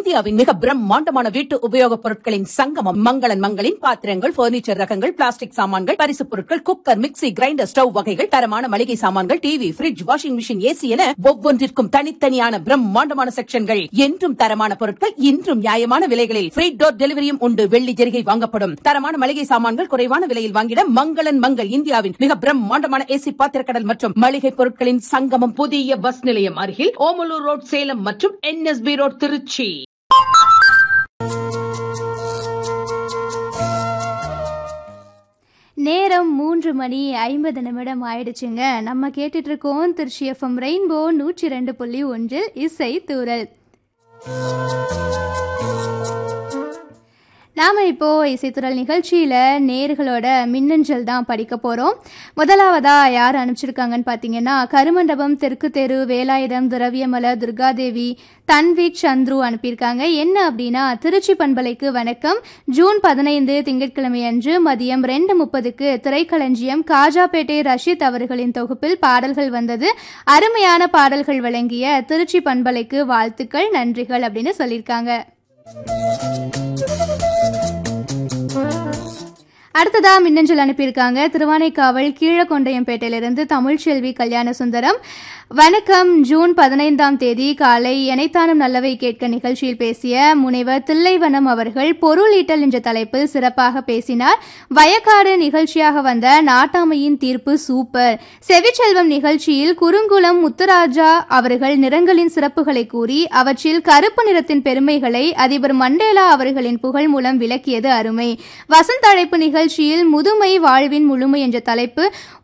இந்தியாவின் மிக பிரம்மாண்டமான வீட்டு உபயோகப் பொருட்களின் சங்கமம் மங்களன் மங்களின் பாத்திரங்கள் பர்னிச்சர் ரகங்கள் பிளாஸ்டிக் சாமான்கள் பரிசுப் பொருட்கள் குக்கர் மிக்ஸி கிரைண்டர் ஸ்டவ் வகைகள் தரமான மளிகை சாமான்கள் TV fridge washing machine AC என ஒவ்வொன்றிற்கும் தனித்தனியான பிரம்மாண்டமான செக்ஷன்கள் என்றும் தரமான பொருட்கள் இன்றும் நியாயமான விலைகளில் ஃப்ரீ டோர் டெலிவரியும் உண்டு வெள்ளி ஜெரிகை வாங்கப்படும் தரமான மளிகை சாமான்கள் குறைவான விலையில் வாங்கிட மங்களன் மங்கள் இந்தியாவின் மிக பிரம்மாண்டமான ஏசி பாத்திரக்கடல் மற்றும் மளிகை பொருட்களின் சங்கமம் புதிய பஸ் நிலையம் அருகில் ஓமலூர் ரோட் சேலம் மற்றும் என்எஸ்பி ரோட் திருச்சி நேரம் மூன்று மணி ஐம்பது நிமிடம் ஆயிடுச்சுங்க நம்ம கேட்டுட்டு இருக்கோம் திருச்சி எஃப்எம் ரெயின்போ நூற்றி ரெண்டு புள்ளி ஒன்றில் இசை தூரல் நாம் இப்போ இசைத்துறல் நிகழ்ச்சியில் நேர்களோட மின்னஞ்சல் தான் படிக்க போகிறோம் முதலாவதா யார் அனுப்பிச்சிருக்காங்கன்னு பார்த்தீங்கன்னா கருமண்டபம் தெற்கு தெரு வேலாயுதம் திரவியமல துர்காதேவி தன்விக் சந்துரு அனுப்பியிருக்காங்க என்ன அப்படின்னா திருச்சி பண்பலைக்கு வணக்கம் ஜூன் பதினைந்து திங்கட்கிழமை அன்று மதியம் ரெண்டு முப்பதுக்கு திரைக்களஞ்சியம் காஜாபேட்டை ரஷீத் அவர்களின் தொகுப்பில் பாடல்கள் வந்தது அருமையான பாடல்கள் வழங்கிய திருச்சி பண்பலைக்கு வாழ்த்துக்கள் நன்றிகள் அப்படின்னு சொல்லியிருக்காங்க அடுத்ததா மின்னஞ்சல் அனுப்பியிருக்காங்க திருவானைக்காவல் கீழக்கொண்டையம்பேட்டையிலிருந்து தமிழ்ச்செல்வி கல்யாண சுந்தரம் வணக்கம் ஜூன் பதினைந்தாம் தேதி காலை எனைத்தானும் நல்லவை கேட்க நிகழ்ச்சியில் பேசிய முனைவர் தில்லைவனம் அவர்கள் பொருளீட்டல் என்ற தலைப்பில் சிறப்பாக பேசினார் வயக்காடு நிகழ்ச்சியாக வந்த நாட்டாமையின் தீர்ப்பு சூப்பர் செவிச்செல்வம் நிகழ்ச்சியில் குறுங்குளம் முத்துராஜா அவர்கள் நிறங்களின் சிறப்புகளை கூறி அவற்றில் கருப்பு நிறத்தின் பெருமைகளை அதிபர் மண்டேலா அவர்களின் புகழ் மூலம் விளக்கியது அருமை வசந்த அழைப்பு நிகழ்ச்சியில் முதுமை வாழ்வின் முழுமை என்ற தலைப்பு